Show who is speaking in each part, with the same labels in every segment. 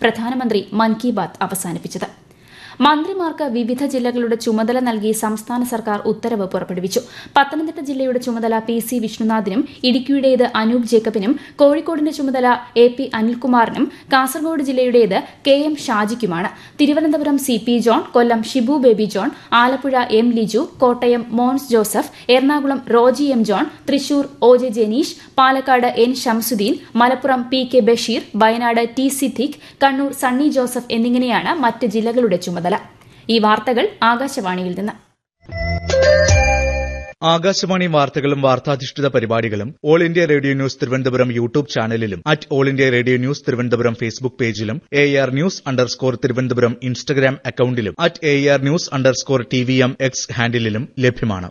Speaker 1: പ്രധാനമന്ത്രി മൻ കി ബാത്ത് അവസാനിപ്പിച്ചത് മന്ത്രിമാർക്ക് വിവിധ ജില്ലകളുടെ ചുമതല നൽകി സംസ്ഥാന സർക്കാർ ഉത്തരവ് പുറപ്പെടുവിച്ചു പത്തനംതിട്ട ജില്ലയുടെ ചുമതല പി സി വിഷ്ണുനാഥിനും ഇടുക്കിയുടേത് അനൂപ് ജേക്കബിനും കോഴിക്കോടിന്റെ ചുമതല എ പി അനിൽകുമാറിനും കാസർഗോഡ് ജില്ലയുടേത് കെ എം ഷാജിക്കുമാണ് Thiruvananthapuram C P John Kollam Shibu Baby John Alappuzha M Liju Kottayam Mons Joseph Ernakulam Roji M John Thrissur O J Janeesh Palakkad N Shamsuddin Malappuram P K Basheer Wayanad T Siddique Kannur Sunny Joseph എന്നിങ്ങനെയാണ് മറ്റ് ജില്ലകളുടെ ചുമതല ഈ വാർത്തകൾ ആകാശവാണിയിൽ നിന്ന്
Speaker 2: ആകാശവാണി വാർത്തകളും വാർത്താധിഷ്ഠിത പരിപാടികളും All India Radio news Thiruvananthapuram YouTube ചാനലിലും at All India Radio news Thiruvananthapuram Facebook പേജിലും A R news underscore Thiruvananthapuram Instagram അക്കൌണ്ടിലും at A R news underscore T V M X ഹാൻഡിലും ലഭ്യമാണ്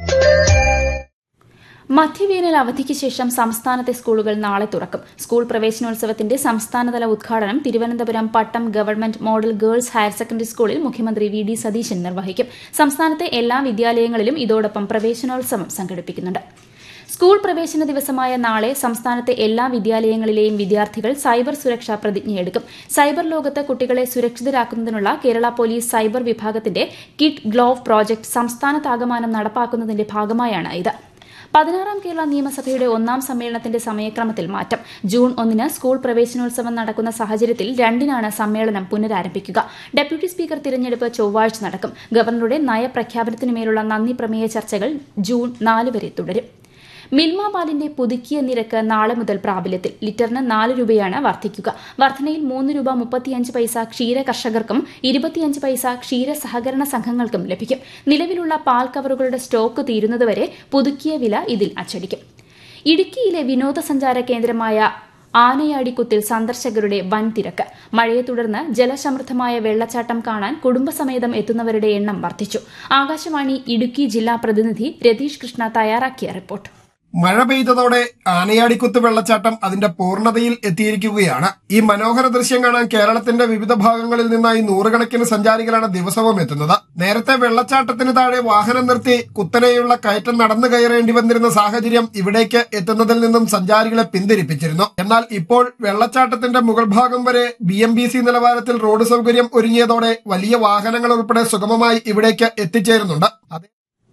Speaker 1: മധ്യവേനൽ അവധിക്ക് ശേഷം സംസ്ഥാനത്തെ സ്കൂളുകൾ നാളെ തുറക്കും സ്കൂൾ പ്രവേശനോത്സവത്തിന്റെ സംസ്ഥാനതല ഉദ്ഘാടനം Thiruvananthapuram Pattom government model girls higher secondary സ്കൂളിൽ മുഖ്യമന്ത്രി വി ഡി സതീശൻ നിർവഹിക്കും സംസ്ഥാനത്തെ എല്ലാ വിദ്യാലയങ്ങളിലും ഇതോടൊപ്പം പ്രവേശനോത്സവം സംഘടിപ്പിക്കുന്നുണ്ട് സ്കൂൾ പ്രവേശന ദിവസമായ നാളെ സംസ്ഥാനത്തെ എല്ലാ വിദ്യാലയങ്ങളിലെയും വിദ്യാർത്ഥികൾ സൈബർ സുരക്ഷാ പ്രതിജ്ഞയെടുക്കും സൈബർ ലോകത്ത് കുട്ടികളെ സുരക്ഷിതരാക്കുന്നതിനുള്ള കേരള പോലീസ് സൈബർ വിഭാഗത്തിന്റെ കിഡ് ഗ്ലോവ് പ്രോജക്ട് സംസ്ഥാനത്താകമാനം നടപ്പാക്കുന്നതിന്റെ ഭാഗമായാണ് ഇത് പതിനാറാം കേരള നിയമസഭയുടെ ഒന്നാം സമ്മേളനത്തിന്റെ സമയക്രമത്തിൽ മാറ്റം ജൂൺ ഒന്നിന് സ്കൂൾ പ്രവേശനോത്സവം നടക്കുന്ന സാഹചര്യത്തിൽ രണ്ടിനാണ് സമ്മേളനം പുനരാരംഭിക്കുക ഡെപ്യൂട്ടി സ്പീക്കർ തിരഞ്ഞെടുപ്പ് ചൊവ്വാഴ്ച നടക്കും ഗവർണറുടെ നയപ്രഖ്യാപനത്തിനുമേലുള്ള നന്ദി പ്രമേയ ചർച്ചകൾ ജൂൺ നാല് വരെ തുടരും മിൽമ പാലിന്റെ പുതുക്കിയ നിരക്ക് നാളെ മുതൽ പ്രാബല്യത്തിൽ ലിറ്ററിന് നാല് രൂപയാണ് വർദ്ധിക്കുക വർധനയിൽ മൂന്ന് രൂപ മുപ്പത്തിയഞ്ച് പൈസ ക്ഷീര കർഷകർക്കും ഇരുപത്തിയഞ്ച് പൈസ ക്ഷീര സഹകരണ സംഘങ്ങൾക്കും ലഭിക്കും നിലവിലുള്ള പാൽ കവറുകളുടെ സ്റ്റോക്ക് തീരുന്നതുവരെ പുതുക്കിയ വില ഇതിൽ അച്ചടിക്കും ഇടുക്കിയിലെ വിനോദസഞ്ചാര കേന്ദ്രമായ ആനയാടിക്കുത്തിൽ സന്ദർശകരുടെ വൻ തിരക്ക് മഴയെ തുടർന്ന് ജലസമൃദ്ധമായ വെള്ളച്ചാട്ടം കാണാൻ കുടുംബസമേതം എത്തുന്നവരുടെ എണ്ണം വർദ്ധിച്ചു ആകാശവാണി ഇടുക്കി ജില്ലാ പ്രതിനിധി രതീഷ് കൃഷ്ണ തയ്യാറാക്കിയ റിപ്പോർട്ട്
Speaker 3: മഴ പെയ്തതോടെ ആനയാടിക്കുത്ത് വെള്ളച്ചാട്ടം അതിന്റെ പൂർണ്ണതയിൽ എത്തിയിരിക്കുകയാണ് ഈ മനോഹര ദൃശ്യം കാണാൻ കേരളത്തിന്റെ വിവിധ ഭാഗങ്ങളിൽ നിന്നായി നൂറുകണക്കിന് സഞ്ചാരികളാണ് ദിവസവും എത്തുന്നത് നേരത്തെ വെള്ളച്ചാട്ടത്തിന് താഴെ വാഹനം നിർത്തി കുത്തനെയുള്ള കയറ്റം നടന്നു കയറേണ്ടി വന്നിരുന്ന സാഹചര്യം ഇവിടേക്ക് എത്തുന്നതിൽ നിന്നും സഞ്ചാരികളെ പിന്തിരിപ്പിച്ചിരുന്നു എന്നാൽ ഇപ്പോൾ വെള്ളച്ചാട്ടത്തിന്റെ മുകൾ ഭാഗം വരെ ബി എം ബി സി നിലവാരത്തിൽ റോഡ് സൗകര്യം ഒരുങ്ങിയതോടെ വലിയ വാഹനങ്ങൾ ഉൾപ്പെടെ സുഗമമായി ഇവിടേക്ക് എത്തിച്ചേരുന്നുണ്ട് അതേ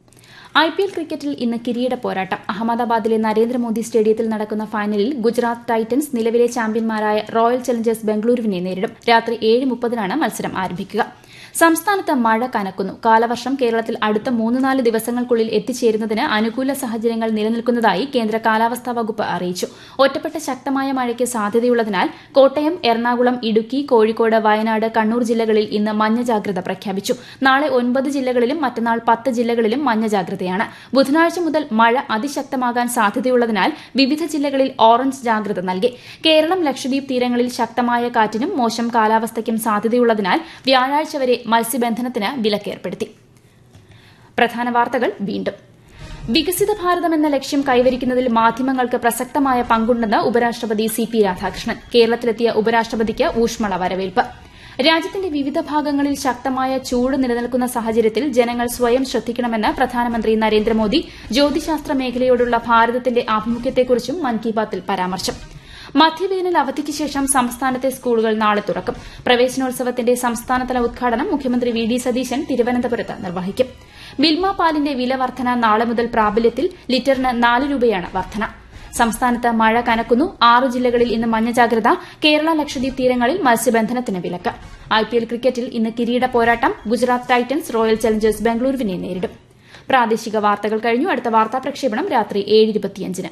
Speaker 1: ഐ പി എൽ ക്രിക്കറ്റിൽ ഇന്ന് കിരീട പോരാട്ടം അഹമ്മദാബാദിലെ നരേന്ദ്രമോദി സ്റ്റേഡിയത്തിൽ നടക്കുന്ന ഫൈനലിൽ ഗുജറാത്ത് ടൈറ്റൻസ് നിലവിലെ ചാമ്പ്യന്മാരായ റോയൽ ചലഞ്ചേഴ്സ് ബംഗളൂരുവിനെ നേരിടും രാത്രി ഏഴ് മുപ്പതിനാണ് മത്സരം ആരംഭിക്കുക സംസ്ഥാനത്ത് മഴ കനക്കുന്നു കാലവർഷം കേരളത്തിൽ അടുത്ത മൂന്ന് നാല് ദിവസങ്ങൾക്കുള്ളിൽ എത്തിച്ചേരുന്നതിന് അനുകൂല സാഹചര്യങ്ങൾ നിലനിൽക്കുന്നതായി കേന്ദ്ര കാലാവസ്ഥാ വകുപ്പ് അറിയിച്ചു ഒറ്റപ്പെട്ട ശക്തമായ മഴയ്ക്ക് സാധ്യതയുള്ളതിനാൽ കോട്ടയം എറണാകുളം ഇടുക്കി കോഴിക്കോട് വയനാട് കണ്ണൂർ ജില്ലകളിൽ ഇന്ന് മഞ്ഞ ജാഗ്രത പ്രഖ്യാപിച്ചു നാളെ ഒൻപത് ജില്ലകളിലും മറ്റന്നാൾ പത്ത് ജില്ലകളിലും മഞ്ഞ ജാഗ്രതയാണ് ബുധനാഴ്ച മുതൽ മഴ അതിശക്തമാകാൻ സാധ്യതയുള്ളതിനാൽ വിവിധ ജില്ലകളിൽ ഓറഞ്ച് ജാഗ്രത നൽകി കേരളം ലക്ഷദ്വീപ് തീരങ്ങളിൽ ശക്തമായ കാറ്റിനും മോശം കാലാവസ്ഥയ്ക്കും സാധ്യതയുള്ളതിനാൽ വ്യാഴാഴ്ച വരെ മത്സ്യബന്ധനത്തിന് വിലക്കേർപ്പെടുത്തി പ്രധാന വാർത്തകൾ വീണ്ടും വികസിത ഭാരതം എന്ന ലക്ഷ്യം കൈവരിക്കുന്നതിൽ മാധ്യമങ്ങൾക്ക് പ്രസക്തമായ പങ്കുണ്ടെന്ന് ഉപരാഷ്ട്രപതി സി പി രാധാകൃഷ്ണൻ കേരളത്തിലെത്തിയ ഉപരാഷ്ട്രപതിക്ക് ഊഷ്മള വരവേൽപ്പ് രാജ്യത്തിന്റെ വിവിധ ഭാഗങ്ങളിൽ ശക്തമായ ചൂട് നിലനിൽക്കുന്ന സാഹചര്യത്തിൽ ജനങ്ങൾ സ്വയം ശ്രദ്ധിക്കണമെന്ന് പ്രധാനമന്ത്രി നരേന്ദ്രമോദി ജ്യോതിശാസ്ത്ര മേഖലയോടുള്ള ഭാരതത്തിന്റെ ആഭിമുഖ്യത്തെക്കുറിച്ചും മൻ കി ബാത്തിൽ പരാമർശം മധ്യവേനൽ അവധിക്ക് ശേഷം സംസ്ഥാനത്തെ സ്കൂളുകൾ നാളെ തുറക്കും പ്രവേശനോത്സവത്തിന്റെ സംസ്ഥാനതല ഉദ്ഘാടനം മുഖ്യമന്ത്രി വി ഡി സതീശൻ തിരുവനന്തപുരത്ത് നിർവഹിക്കും മിൽമ പാലിന്റെ വില വർധന നാളെ മുതൽ പ്രാബല്യത്തിൽ ലിറ്ററിന് നാല് രൂപയാണ് വർധന സംസ്ഥാനത്ത് മഴ കനക്കുന്നു ആറ് ജില്ലകളിൽ ഇന്ന് മഞ്ഞ ജാഗ്രത കേരള ലക്ഷദ്വീപ് തീരങ്ങളിൽ മത്സ്യബന്ധനത്തിന് വിലക്ക് ഐപിഎൽ ക്രിക്കറ്റിൽ ഇന്ന് കിരീട പോരാട്ടം ഗുജറാത്ത് ടൈറ്റൻസ് റോയൽ ചലഞ്ചേഴ്സ് ബംഗളൂരുവിനെ നേരിടും പ്രാദേശിക വാർത്തകൾ കഴിഞ്ഞു അടുത്ത വാർത്താ പ്രക്ഷേപണം രാത്രി ഏഴ് ഇരുപത്തിയഞ്ചിന്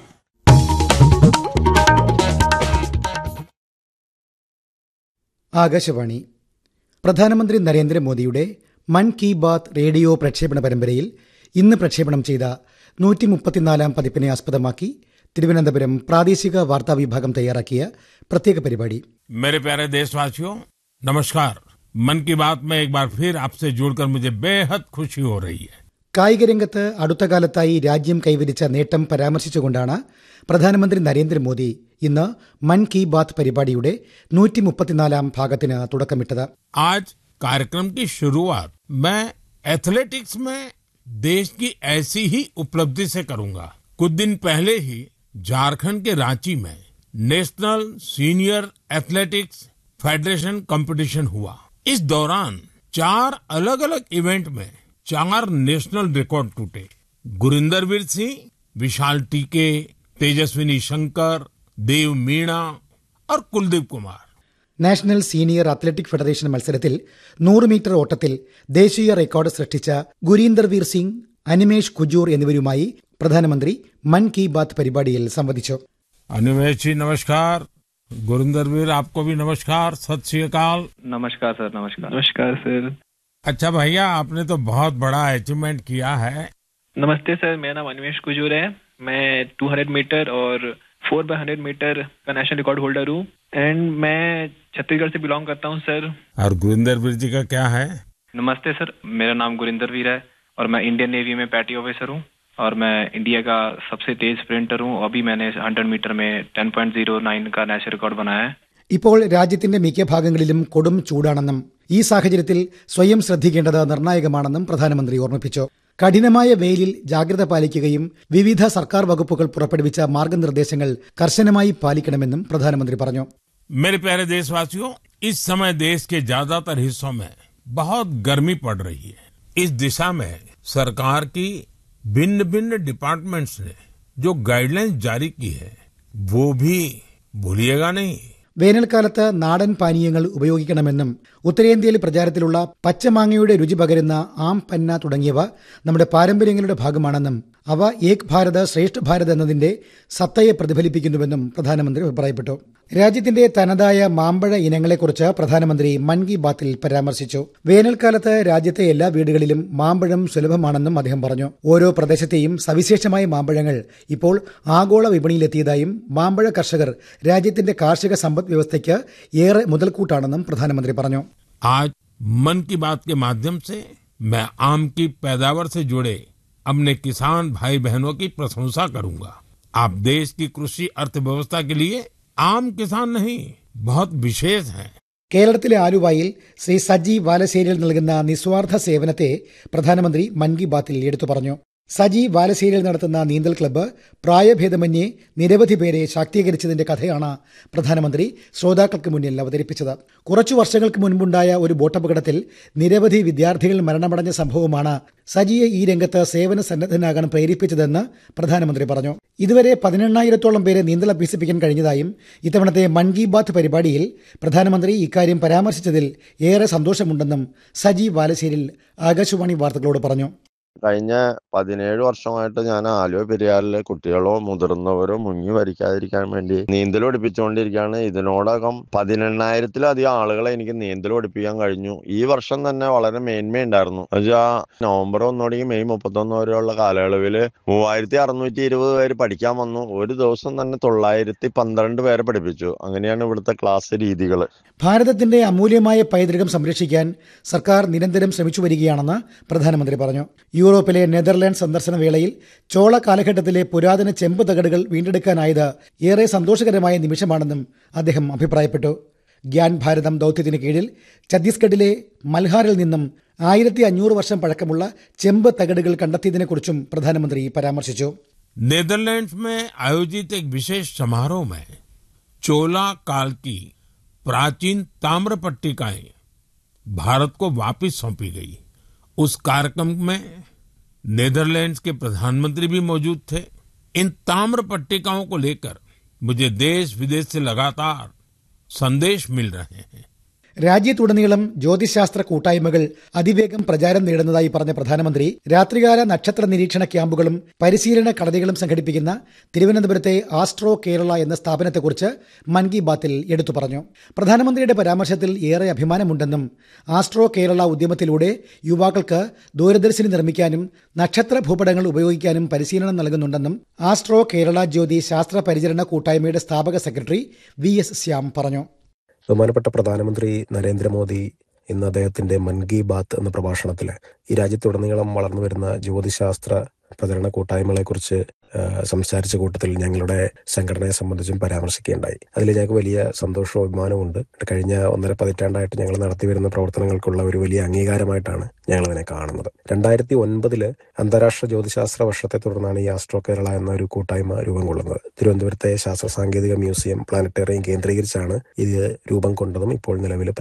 Speaker 4: ആകാശവാണി പ്രധാനമന്ത്രി നരേന്ദ്രമോദിയുടെ മൻ കി ബാത്ത് റേഡിയോ പ്രക്ഷേപണ പരമ്പരയിൽ ഇന്ന് പ്രക്ഷേപണം ചെയ്ത നൂറ്റി മുപ്പത്തിനാലാം പതിപ്പിനെ ആസ്പദമാക്കി തിരുവനന്തപുരം പ്രാദേശിക വാർത്താ വിഭാഗം തയ്യാറാക്കിയ പ്രത്യേക പരിപാടി
Speaker 5: मेरे प्यारे देशवासियों नमस्कार मन की बात में एक बार फिर आपसे जुड़कर मुझे बेहद खुशी हो रही है
Speaker 4: കായിക രംഗത്ത് അടുത്ത കാലത്തായി രാജ്യം കൈവരിച്ച നേട്ടം പരാമർശിച്ചുകൊണ്ടാണ് പ്രധാനമന്ത്രി നരേന്ദ്രമോദി ഇന്ന് മൻ കി ബാത്ത് പരിപാടിയുടെ നൂറ്റി മുപ്പത്തിനാലാം ഭാഗത്തിന് തുടക്കമിട്ടത്
Speaker 5: आज कार्यक्रम की शुरुआत मैं एथलेटिक्स में देश की ऐसी ही उपलब्धि से करूंगा कुछ दिन पहले ही झारखंड के रांची में national senior athletics federation competition हुआ इस दौरान चार अलग अलग इवेंट में चार नेशनल रिकॉर्ड टूटे गुरिंदर वीर सिंह विशाल टीके तेजस्विनी शंकर देव मीणा और Kuldeep Kumar
Speaker 4: national senior athletic federation മത്സരത്തിൽ നൂറ് മീറ്റർ ഓട്ടത്തിൽ ദേശീയ റെക്കോർഡ് സൃഷ്ടിച്ച ഗുരീന്ദർ വീർ സിംഗ് അനിമേഷ് കുജൂർ എന്നിവരുമായി പ്രധാനമന്ത്രി മൻ കി ബാത്ത് പരിപാടിയിൽ സംവദിച്ചു
Speaker 5: अनिमेश जी नमस्कार गुरिंदर वीर आपको भी नमस्कार सत श्री अकाल
Speaker 6: नमस्कार सर नमस्कार नमस्कार सर
Speaker 5: अच्छा भैया आपने तो बहुत बड़ा अचीवमेंट किया है
Speaker 6: नमस्ते सर मेरा नाम अनिमेश कुजूर है मैं 200 मीटर और 4 बाय हंड्रेड मीटर का नेशनल रिकॉर्ड होल्डर हूँ एंड मैं छत्तीसगढ़ से बिलोंग करता हूँ सर
Speaker 5: और गुरिंदर वीर जी का क्या है
Speaker 6: नमस्ते सर मेरा नाम गुरिंदर वीर है और मैं इंडियन नेवी में पैटी ऑफिसर हूँ और मैं इंडिया का सबसे तेज स्प्रिंटर हूँ अभी मैंने 100 मीटर में 10.09 का नेशनल रिकॉर्ड बनाया है
Speaker 4: ഇപ്പോൾ രാജ്യത്തിന്റെ മിക്ക ഭാഗങ്ങളിലും കൊടും ചൂടാണെന്നും ഈ സാഹചര്യത്തിൽ സ്വയം ശ്രദ്ധിക്കേണ്ടത് നിർണായകമാണെന്നും പ്രധാനമന്ത്രി ഓർമ്മിപ്പിച്ചു കഠിനമായ വെയിലിൽ ജാഗ്രത പാലിക്കുകയും വിവിധ സർക്കാർ വകുപ്പുകൾ പുറപ്പെടുവിച്ച മാർഗനിർദ്ദേശങ്ങൾ കർശനമായി പാലിക്കണമെന്നും പ്രധാനമന്ത്രി പറഞ്ഞു
Speaker 5: मेरे प्यारे देशवासियों इस समय देश के ज्यादातर हिस्सों में बहुत गर्मी पड़ रही है इस दिशा में सरकार की भिन्न भिन्न डिपार्टमेंट्स ने जो गाइडलाइंस जारी की है वो भी भूलिएगा नहीं
Speaker 4: വേനൽക്കാലത്ത് നാടൻ പാനീയങ്ങൾ ഉപയോഗിക്കണമെന്നും ഉത്തരേന്ത്യയിൽ പ്രചാരത്തിലുള്ള പച്ചമാങ്ങയുടെ രുചി പകരുന്ന ആം പന്ന തുടങ്ങിയവ നമ്മുടെ പാരമ്പര്യങ്ങളുടെ ഭാഗമാണെന്നും അവ ഏക് ഭാരത് ശ്രേഷ്ഠ ഭാരത് എന്നതിന്റെ സത്തയെ പ്രതിഫലിപ്പിക്കുന്നുവെന്നും പ്രധാനമന്ത്രി അഭിപ്രായപ്പെട്ടു രാജ്യത്തിന്റെ തനതായ മാമ്പഴ ഇനങ്ങളെക്കുറിച്ച് പ്രധാനമന്ത്രി മൻ കി ബാത്തിൽ പരാമർശിച്ചു വേനൽക്കാലത്ത് രാജ്യത്തെ എല്ലാ വീടുകളിലും മാമ്പഴം സുലഭമാണെന്നും അദ്ദേഹം പറഞ്ഞു ഓരോ പ്രദേശത്തെയും സവിശേഷമായ മാമ്പഴങ്ങൾ ഇപ്പോൾ ആഗോള വിപണിയിലെത്തിയതായും മാമ്പഴ കർഷകർ രാജ്യത്തിന്റെ കാർഷിക സമ്പദ് വ്യവസ്ഥയ്ക്ക് ഏറെ മുതൽക്കൂട്ടാണെന്നും പ്രധാനമന്ത്രി പറഞ്ഞു
Speaker 5: आज मन की बात के माध्यम से मैं आम की पैदावार से जुड़े अपने किसान भाई बहनों की प्रशंसा करूंगा आप देश की कृषि अर्थव्यवस्था के लिए आम किसान नहीं बहुत विशेष हैं
Speaker 4: കേരളത്തിലെ ആലുവായിൽ ശ്രീ സജി വാലശ്ശേരിയിൽ നൽകുന്ന നിസ്വാർത്ഥ സേവനത്തെ പ്രധാനമന്ത്രി മൻ കി ബാത്തിൽ എടുത്തു പറഞ്ഞു സജി വാലശ്ശേരിയിൽ നടത്തുന്ന നീന്തൽ ക്ലബ്ബ് പ്രായഭേദമന്യേ നിരവധി പേരെ ശാക്തീകരിച്ചതിന്റെ കഥയാണ് പ്രധാനമന്ത്രി ശ്രോതാക്കൾക്ക് മുന്നിൽ അവതരിപ്പിച്ചത് കുറച്ചു വർഷങ്ങൾക്ക് മുൻപുണ്ടായ ഒരു ബോട്ടപകടത്തിൽ നിരവധി വിദ്യാർത്ഥികൾ മരണമടഞ്ഞ സംഭവമാണ് സജിയെ ഈ രംഗത്ത് സേവന സന്നദ്ധനാകാൻ പ്രേരിപ്പിച്ചതെന്ന് പ്രധാനമന്ത്രി പറഞ്ഞു ഇതുവരെ പതിനെണ്ണായിരത്തോളം പേരെ നീന്തൽ അഭ്യസിപ്പിക്കാൻ കഴിഞ്ഞതായും ഇത്തവണത്തെ മൻ കി ബാത്ത് പരിപാടിയിൽ പ്രധാനമന്ത്രി ഇക്കാര്യം പരാമർശിച്ചതിൽ ഏറെ സന്തോഷമുണ്ടെന്നും സജി വാലശ്ശേരിൽ ആകാശവാണി വാർത്തകളോട് പറഞ്ഞു
Speaker 7: കഴിഞ്ഞ പതിനേഴ് വർഷമായിട്ട് ഞാൻ ആലുവ പെരിയാറിലെ കുട്ടികളോ മുതിർന്നവരോ മുങ്ങി മരിക്കാതിരിക്കാൻ വേണ്ടി നീന്തൽ പഠിപ്പിച്ചുകൊണ്ടിരിക്കുകയാണ് ഇതിനോടകം പതിനെണ്ണായിരത്തിലധികം ആളുകളെ എനിക്ക് നീന്തൽ പഠിപ്പിക്കാൻ കഴിഞ്ഞു ഈ വർഷം തന്നെ വളരെ മേന്മയുണ്ടായിരുന്നു എന്നുവെച്ചാൽ നവംബർ ഒന്ന് തുടങ്ങി മെയ് മുപ്പത്തൊന്ന് വരെയുള്ള കാലയളവിൽ മൂവായിരത്തി അറുന്നൂറ്റി ഇരുപത് പേര് പഠിക്കാൻ വന്നു ഒരു ദിവസം തന്നെ തൊള്ളായിരത്തി പന്ത്രണ്ട് പേരെ പഠിപ്പിച്ചു അങ്ങനെയാണ് ഇവിടുത്തെ ക്ലാസ് രീതികൾ
Speaker 4: ഭാരതത്തിന്റെ അമൂല്യമായ പൈതൃകം സംരക്ഷിക്കാൻ സർക്കാർ നിരന്തരം ശ്രമിച്ചു വരികയാണെന്ന് പ്രധാനമന്ത്രി പറഞ്ഞു യൂറോപ്പിലെ നെതർലാൻഡ് സന്ദർശന വേളയിൽ ചോള കാലഘട്ടത്തിലെ പുരാതന ചെമ്പ് തകടുകൾ വീണ്ടെടുക്കാനായത് ഏറെ സന്തോഷകരമായ നിമിഷമാണെന്നും അദ്ദേഹം അഭിപ്രായപ്പെട്ടു ഗ്യാൻ ഭാരതം ദൌത്യത്തിന് കീഴിൽ ഛത്തീസ്ഗഡിലെ മൽഹാറിൽ നിന്നും ആയിരത്തി അഞ്ഞൂറ് വർഷം പഴക്കമുള്ള ചെമ്പ് തകടുകൾ കണ്ടെത്തിയതിനെക്കുറിച്ചും പ്രധാനമന്ത്രി പരാമർശിച്ചു
Speaker 5: नेदरलैंड्स में आयोजित एक विशेष समारोह में चोला काल की प्राचीन ताम्र पट्टिकाएं भारत को वापस सौंपी गई उस कार्यक्रम में नेदरलैंड्स के प्रधानमंत्री भी मौजूद थे इन ताम्र पट्टिकाओं को लेकर मुझे देश विदेश से लगातार संदेश मिल रहे हैं
Speaker 4: രാജ്യത്തുടനീളം ജ്യോതിശാസ്ത്ര കൂട്ടായ്മകൾ അതിവേഗം പ്രചാരം നേടുന്നതായി പറഞ്ഞ പ്രധാനമന്ത്രി രാത്രികാല നക്ഷത്ര നിരീക്ഷണ ക്യാമ്പുകളും പരിശീലന കളരികളും സംഘടിപ്പിക്കുന്ന തിരുവനന്തപുരത്തെ ആസ്ട്രോ കേരള എന്ന സ്ഥാപനത്തെക്കുറിച്ച് മൻ കി ബാത്തിൽ എടുത്തു പറഞ്ഞു പ്രധാനമന്ത്രിയുടെ പരാമർശത്തിൽ ഏറെ അഭിമാനമുണ്ടെന്നും ആസ്ട്രോ കേരള ഉദ്യമത്തിലൂടെ യുവാക്കൾക്ക് ദൂരദർശിനി നിർമ്മിക്കാനും നക്ഷത്ര ഭൂപടങ്ങൾ ഉപയോഗിക്കാനും പരിശീലനം നൽകുന്നുണ്ടെന്നും ആസ്ട്രോ കേരള ജ്യോതി ശാസ്ത്ര പരിചരണ കൂട്ടായ്മയുടെ സ്ഥാപക സെക്രട്ടറി വി എസ് ശ്യാം പറഞ്ഞു
Speaker 8: ബഹുമാനപ്പെട്ട പ്രധാനമന്ത്രി നരേന്ദ്രമോദി ഇന്ന് അദ്ദേഹത്തിന്റെ മൻ കി ബാത്ത് എന്ന പ്രഭാഷണത്തിൽ ഈ രാജ്യത്തുടനീളം വളർന്നു വരുന്ന ജ്യോതിശാസ്ത്ര പ്രചരണ കൂട്ടായ്മകളെക്കുറിച്ച് ആ, സംസാരിച്ച കൂട്ടത്തിൽ ഞങ്ങളുടെ സംഘടനയെ സംബന്ധിച്ചും പരാമർശിക്കുകയുണ്ടായി അതിൽ ഞങ്ങൾക്ക് വലിയ സന്തോഷവും അഭിമാനവും ഉണ്ട് കഴിഞ്ഞ ഒന്നര പതിറ്റാണ്ടായിട്ട് ഞങ്ങൾ നടത്തിവരുന്ന പ്രവർത്തനങ്ങൾക്കുള്ള ഒരു വലിയ അംഗീകാരമായിട്ടാണ് ഞങ്ങൾ ഇതിനെ കാണുന്നത് രണ്ടായിരത്തി ഒൻപതില് അന്താരാഷ്ട്ര ജ്യോതിശാസ്ത്ര വർഷത്തെ തുടർന്നാണ് ഈ ആസ്ട്രോ കേരള എന്ന ഒരു കൂട്ടായ്മ രൂപം കൊള്ളുന്നത് തിരുവനന്തപുരത്തെ ശാസ്ത്ര സാങ്കേതിക മ്യൂസിയം പ്ലാനറ്റേറിയം കേന്ദ്രീകരിച്ചാണ് ഇത് രൂപം കൊണ്ടതും ഇപ്പോൾ നിലവിൽ